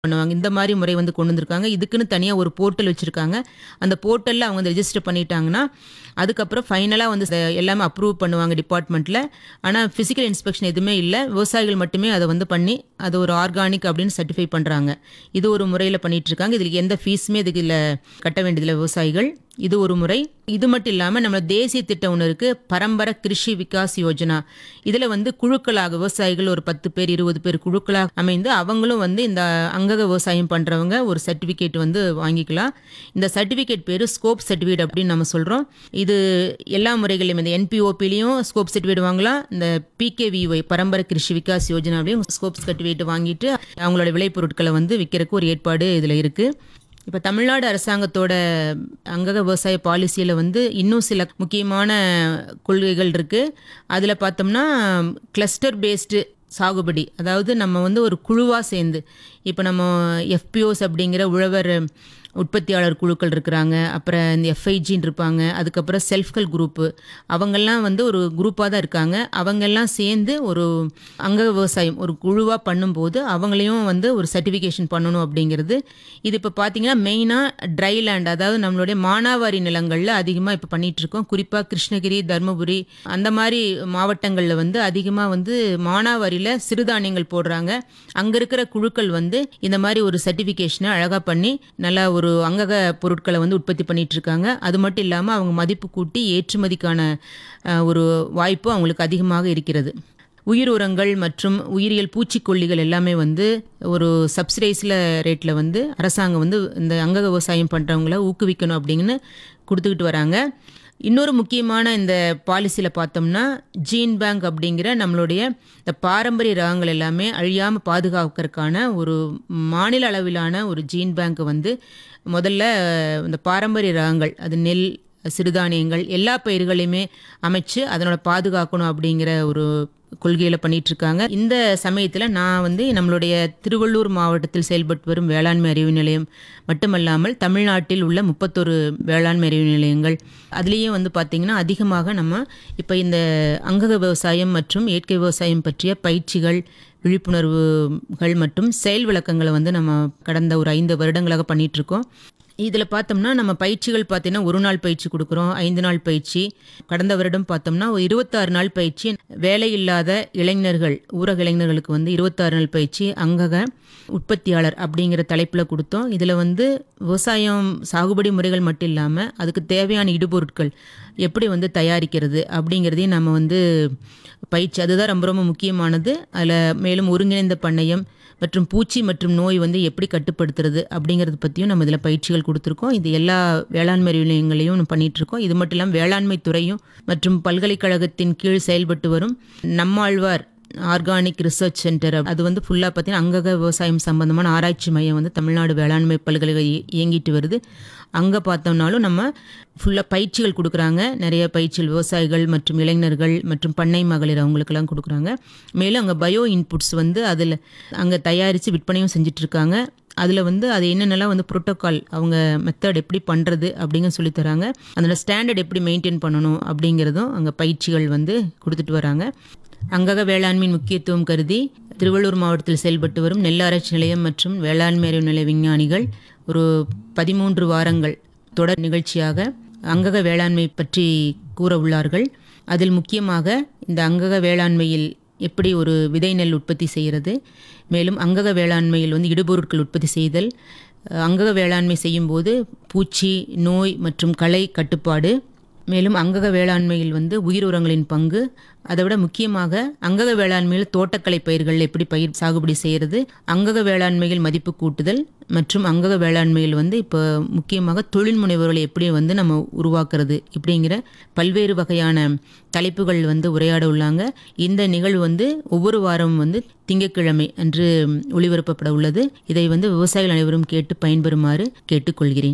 பண்ணுவாங்க இந்த மாதிரி முறை வந்து கொண்டு வந்திருக்காங்க இதுக்குன்னு தனியாக ஒரு போர்ட்டல் வச்சுருக்காங்க அந்த போர்ட்டலில் அவங்க வந்து ரெஜிஸ்டர் பண்ணிட்டாங்கன்னா அதுக்கப்புறம் ஃபைனலாக வந்து ச- எல்லாமே அப்ரூவ் பண்ணுவாங்க டிபார்ட்மெண்ட்டில் ஆனால் ஃபிசிக்கல் இன்ஸ்பெக்ஷன் எதுவுமே இல்லை விவசாயிகள் மட்டுமே அதை வந்து பண்ணி அது ஒரு ஆர்கானிக் அப்படின்னு சர்டிஃபை பண்ணுறாங்க இது ஒரு முறையில் பண்ணிட்டு இருக்காங்க இதுக்கு எந்த ஃபீஸுமே இதுக்கு இல்லை கட்ட வேண்டியதில்லை விவசாயிகள் இது ஒரு முறை இது மட்டும் இல்லாமல் நம்ம தேசிய திட்டம் ஒன்று இருக்குது பரம்பர கிருஷி விகாஸ் யோஜனா இதில் வந்து குழுக்களாக விவசாயிகள் ஒரு பத்து பேர் இருபது பேர் குழுக்களாக அமைந்து அவங்களும் வந்து இந்த அங்கக விவசாயம் பண்ணுறவங்க ஒரு சர்டிஃபிகேட் வந்து வாங்கிக்கலாம் இந்த சர்டிஃபிகேட் பேர் ஸ்கோப் சர்டிஃபிகேட் அப்படின்னு நம்ம சொல்கிறோம் இது எல்லா முறைகளிலும் இந்த என்பிஓபிலையும் ஸ்கோப் சர்டிஃபிகேட் வாங்கலாம் இந்த பிகேவிஒய் பரம்பரை கிருஷி விகாஸ் யோஜனாவிலையும் ஸ்கோப் சர்டிஃபிகேட் வாங்கிட்டு அவங்களோட விளைபொருட்களை வந்து விற்கிறதுக்கு ஒரு ஏற்பாடு இதில் இருக்குது இப்போ தமிழ்நாடு அரசாங்கத்தோட அங்கக விவசாய பாலிசியில் வந்து இன்னும் சில முக்கியமான கொள்கைகள் இருக்குது அதில் பார்த்தோம்னா கிளஸ்டர் பேஸ்டு சாகுபடி அதாவது நம்ம வந்து ஒரு குழுவாக சேர்ந்து இப்போ நம்ம எஃபிஓஸ் அப்படிங்கிற உழவர் உற்பத்தியாளர் குழுக்கள் இருக்கிறாங்க அப்புறம் இந்த எஃப்ஐஜின்னு இருப்பாங்க அதுக்கப்புறம் செல்ஃப்கல் குரூப்பு அவங்கெல்லாம் வந்து ஒரு குரூப்பாக தான் இருக்காங்க அவங்கெல்லாம் சேர்ந்து ஒரு அங்க விவசாயம் ஒரு குழுவாக பண்ணும்போது அவங்களையும் வந்து ஒரு சர்டிஃபிகேஷன் பண்ணணும் அப்படிங்கிறது இது இப்போ பார்த்தீங்கன்னா மெயினாக ட்ரை லேண்ட் அதாவது நம்மளுடைய மானாவாரி நிலங்களில் அதிகமாக இப்போ பண்ணிட்டு இருக்கோம் குறிப்பாக கிருஷ்ணகிரி தருமபுரி அந்த மாதிரி மாவட்டங்களில் வந்து அதிகமாக வந்து மானாவாரியில் சிறுதானியங்கள் போடுறாங்க அங்கே இருக்கிற குழுக்கள் வந்து இந்த மாதிரி ஒரு சர்டிஃபிகேஷனை அழகாக பண்ணி நல்லா ஒரு அங்கக பொருட்களை வந்து உற்பத்தி பண்ணிட்டு இருக்காங்க அது மட்டும் இல்லாமல் அவங்க மதிப்பு கூட்டி ஏற்றுமதிக்கான அஹ், ஒரு வாய்ப்பு அவங்களுக்கு அதிகமாக இருக்கிறது உயிர் உரங்கள் மற்றும் உயிரியல் பூச்சிக்கொல்லிகள் எல்லாமே வந்து ஒரு சப்சிடைஸில் ரேட்டில் வந்து அரசாங்கம் வந்து இந்த அங்கக விவசாயம் பண்ணுறவங்கள ஊக்குவிக்கணும் அப்படின்னு கொடுத்துக்கிட்டு வராங்க இன்னொரு முக்கியமான இந்த பாலிசியில் பார்த்தோம்னா ஜீன் பேங்க் அப்படிங்கிற நம்மளுடைய இந்த பாரம்பரிய ரகங்கள் எல்லாமே அழியாமல் பாதுகாக்கிறதுக்கான ஒரு மாநில அளவிலான ஒரு ஜீன் பேங்க் வந்து முதல்ல இந்த பாரம்பரிய ரகங்கள் அது நெல் சிறுதானியங்கள் எல்லா பயிர்களையுமே அமைச்சு அதனோட பாதுகாக்கணும் அப்படிங்கிற ஒரு கொள்கையில் பண்ணிட்டு இருக்காங்க இந்த சமயத்தில் நான் வந்து நம்மளுடைய திருவள்ளூர் மாவட்டத்தில் செயல்பட்டு வரும் வேளாண்மை அறிவு நிலையம் மட்டுமல்லாமல் தமிழ்நாட்டில் உள்ள முப்பத்தொரு வேளாண்மை அறிவு நிலையங்கள் அதுலேயும் வந்து பார்த்திங்கன்னா அதிகமாக நம்ம இப்போ இந்த அங்கக விவசாயம் மற்றும் இயற்கை விவசாயம் பற்றிய பயிற்சிகள் விழிப்புணர்வுகள் மற்றும் செயல் விளக்கங்களை வந்து நம்ம கடந்த ஒரு ஐந்து வருடங்களாக பண்ணிட்டு இருக்கோம் இதில் பார்த்தோம்னா நம்ம பயிற்சிகள் பார்த்தீங்கன்னா ஒரு நாள் பயிற்சி கொடுக்குறோம் ஐந்து நாள் பயிற்சி கடந்த வருடம் பார்த்தோம்னா ஒரு இருபத்தாறு நாள் பயிற்சி வேலை இல்லாத இளைஞர்கள் ஊரக இளைஞர்களுக்கு வந்து இருபத்தாறு நாள் பயிற்சி அங்கக உற்பத்தியாளர் அப்படிங்கிற தலைப்பில் கொடுத்தோம் இதில் வந்து விவசாயம் சாகுபடி முறைகள் மட்டும் இல்லாமல் அதுக்கு தேவையான இடுபொருட்கள் எப்படி வந்து தயாரிக்கிறது அப்படிங்கிறதையும் நம்ம வந்து பயிற்சி அதுதான் ரொம்ப ரொம்ப முக்கியமானது அதில் மேலும் ஒருங்கிணைந்த பண்ணையம் மற்றும் பூச்சி மற்றும் நோய் வந்து எப்படி கட்டுப்படுத்துறது அப்படிங்கிறத பற்றியும் நம்ம இதில் பயிற்சிகள் கொடுத்துருக்கோம் இது எல்லா வேளாண்மை அறிவு நிலையங்களையும் நம்ம பண்ணிட்டு இருக்கோம் இது மட்டும் இல்லாமல் வேளாண்மை துறையும் மற்றும் பல்கலைக்கழகத்தின் கீழ் செயல்பட்டு வரும் நம்மாழ்வார் ஆர்கானிக் ரிசர்ச் சென்டர் அது வந்து ஃபுல்லாக பார்த்தீங்கன்னா அங்கக விவசாயம் சம்பந்தமான ஆராய்ச்சி மையம் வந்து தமிழ்நாடு வேளாண்மை பல்கலைக்கழகம் இய- இயங்கிட்டு வருது அங்கே பார்த்தோம்னாலும் நம்ம ஃபுல்லாக பயிற்சிகள் கொடுக்குறாங்க நிறைய பயிற்சிகள் விவசாயிகள் மற்றும் இளைஞர்கள் மற்றும் பண்ணை மகளிர் அவங்களுக்கெல்லாம் கொடுக்குறாங்க மேலும் அங்கே பயோ இன்புட்ஸ் வந்து அதில் அங்கே தயாரித்து விற்பனையும் செஞ்சுட்டு இருக்காங்க அதில் வந்து அது என்னென்னலாம் வந்து புரோட்டோகால் அவங்க மெத்தட் எப்படி பண்ணுறது அப்படிங்க சொல்லித் தராங்க அதோட ஸ்டாண்டர்ட் எப்படி மெயின்டைன் பண்ணணும் அப்படிங்கிறதும் அங்கே பயிற்சிகள் வந்து கொடுத்துட்டு வராங்க அங்கக வேளாண்மையின் முக்கியத்துவம் கருதி திருவள்ளூர் மாவட்டத்தில் செயல்பட்டு வரும் நெல் ஆராய்ச்சி நிலையம் மற்றும் வேளாண்மை அறிவு நிலைய விஞ்ஞானிகள் ஒரு பதிமூன்று வாரங்கள் தொடர் நிகழ்ச்சியாக அங்கக வேளாண்மை பற்றி கூற உள்ளார்கள் அதில் முக்கியமாக இந்த அங்கக வேளாண்மையில் எப்படி ஒரு விதை நெல் உற்பத்தி செய்கிறது மேலும் அங்கக வேளாண்மையில் வந்து இடுபொருட்கள் உற்பத்தி செய்தல் அஹ், அங்கக வேளாண்மை செய்யும்போது பூச்சி நோய் மற்றும் களை கட்டுப்பாடு மேலும் அங்கக வேளாண்மையில் வந்து உயிர் உரங்களின் பங்கு அதை விட முக்கியமாக அங்கக வேளாண்மையில் தோட்டக்கலை பயிர்கள் எப்படி பயிர் சாகுபடி செய்கிறது அங்கக வேளாண்மையில் மதிப்பு கூட்டுதல் மற்றும் அங்கக வேளாண்மையில் வந்து இப்போ முக்கியமாக தொழில் முனைவோர்களை எப்படி வந்து நம்ம உருவாக்குறது இப்படிங்கிற பல்வேறு வகையான தலைப்புகள் வந்து உரையாட உள்ளாங்க இந்த நிகழ்வு வந்து ஒவ்வொரு வாரமும் வந்து திங்கட்கிழமை அன்று ஒளிபரப்பப்பட உள்ளது இதை வந்து விவசாயிகள் அனைவரும் கேட்டு பயன்பெறுமாறு கேட்டுக்கொள்கிறேன்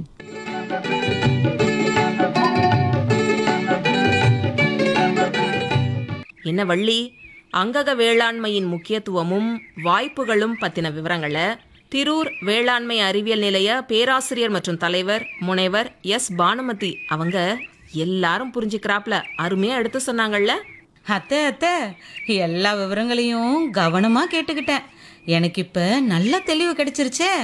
என்ன வள்ளி அங்கக வேளாண்மையின் முக்கியத்துவமும் வாய்ப்புகளும் பத்தின விவரங்களை திரூர் வேளாண்மை அறிவியல் நிலைய பேராசிரியர் மற்றும் தலைவர் முனைவர் எஸ் பானுமதி அவங்க எல்லாரும் புரிஞ்சுக்கிறாப்ல அருமையா எடுத்து சொன்னாங்கல்ல அத்தை அத்தை எல்லா விவரங்களையும் கவனமா கேட்டுக்கிட்டேன் எனக்கு இப்ப நல்ல தெளிவு கிடைச்சிருச்சே